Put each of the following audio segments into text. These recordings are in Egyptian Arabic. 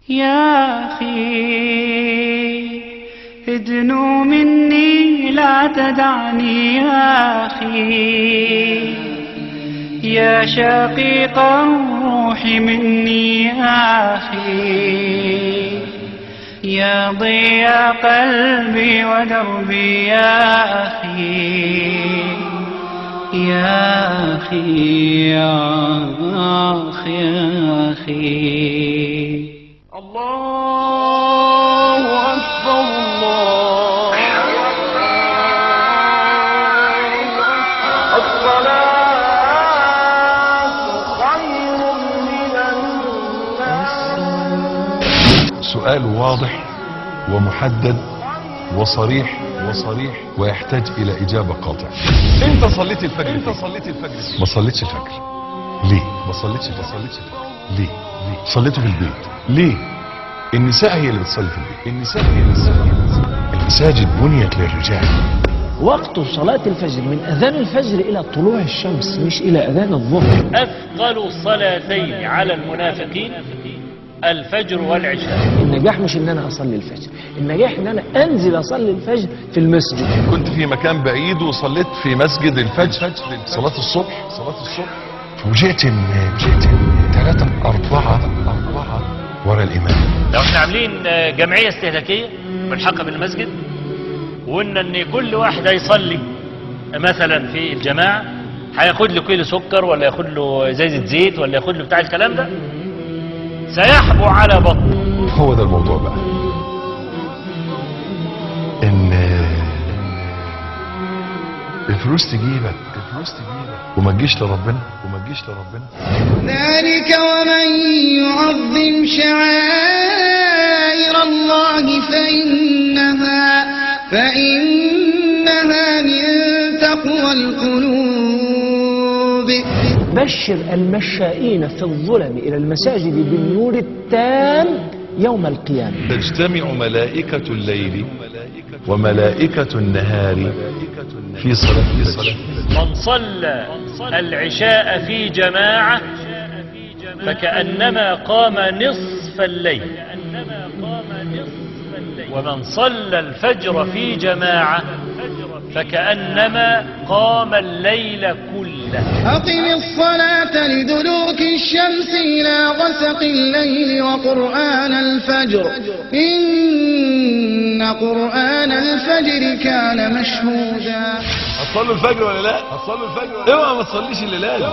يا أخي ادنو مني لا تدعني يا أخي يا شقيق الروح مني يا أخي يا ضياء قلبي ودربي يا أخي يا أخي يا أخي يا أخي الله أكبر الله سؤال واضح ومحدد وصريح وصريح ويحتاج الى اجابه قاطعه انت صليت الفجر انت صليت الفجر ما صليتش الفجر ليه ما صليتش ما صليتش الفجر ليه ليه صليته في البيت ليه النساء هي اللي بتصلي في البيت النساء هي اللي بتصلي في البيت المساجد بنيت للرجال وقت صلاة الفجر من أذان الفجر إلى طلوع الشمس مش إلى أذان الظهر أثقل الصلاتين على المنافقين الفجر والعشاء النجاح مش إن أنا أصلي الفجر النجاح إن أنا أنزل أصلي الفجر في المسجد كنت في مكان بعيد وصليت في مسجد الفجر صلاة الصبح صلاة الصبح فوجئت ان فوجئت ان ثلاثة أربعة أربعة ورا الإمام لو احنا عاملين جمعية استهلاكية ملحقة بالمسجد وقلنا ان كل واحد هيصلي مثلا في الجماعة هياخد له كيلو سكر ولا ياخد له ازازة زيت ولا ياخد له بتاع الكلام ده سيحبو على بطنه هو ده الموضوع بقى ان الفلوس تجيبك الفلوس تجيبك وما تجيش لربنا وما تجيش لربنا ذلك ومن يعظم شعائر الله فإنها فإنها من تقوى القلوب بشر المشائين في الظلم إلى المساجد بالنور التام يوم القيامة تجتمع ملائكة الليل وملائكة النهار في صلاة الفجر من صلى العشاء في جماعة فكأنما قام نصف الليل ومن صلى الفجر في جماعة فكأنما قام الليل كله أقم الصلاة لدلوك الشمس إلى غسق الليل وقرآن الفجر إن قرآن الفجر كان مشهودا هتصلوا الفجر ولا لا؟ هتصلوا الفجر ولا اوعى ما تصليش اللي لازم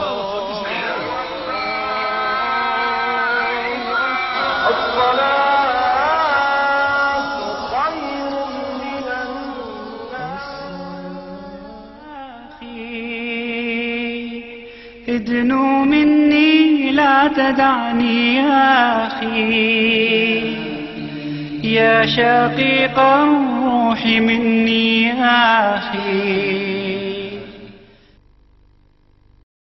أخي ادنو مني لا تدعني يا أخي يا شقيق الروح مني يا أخي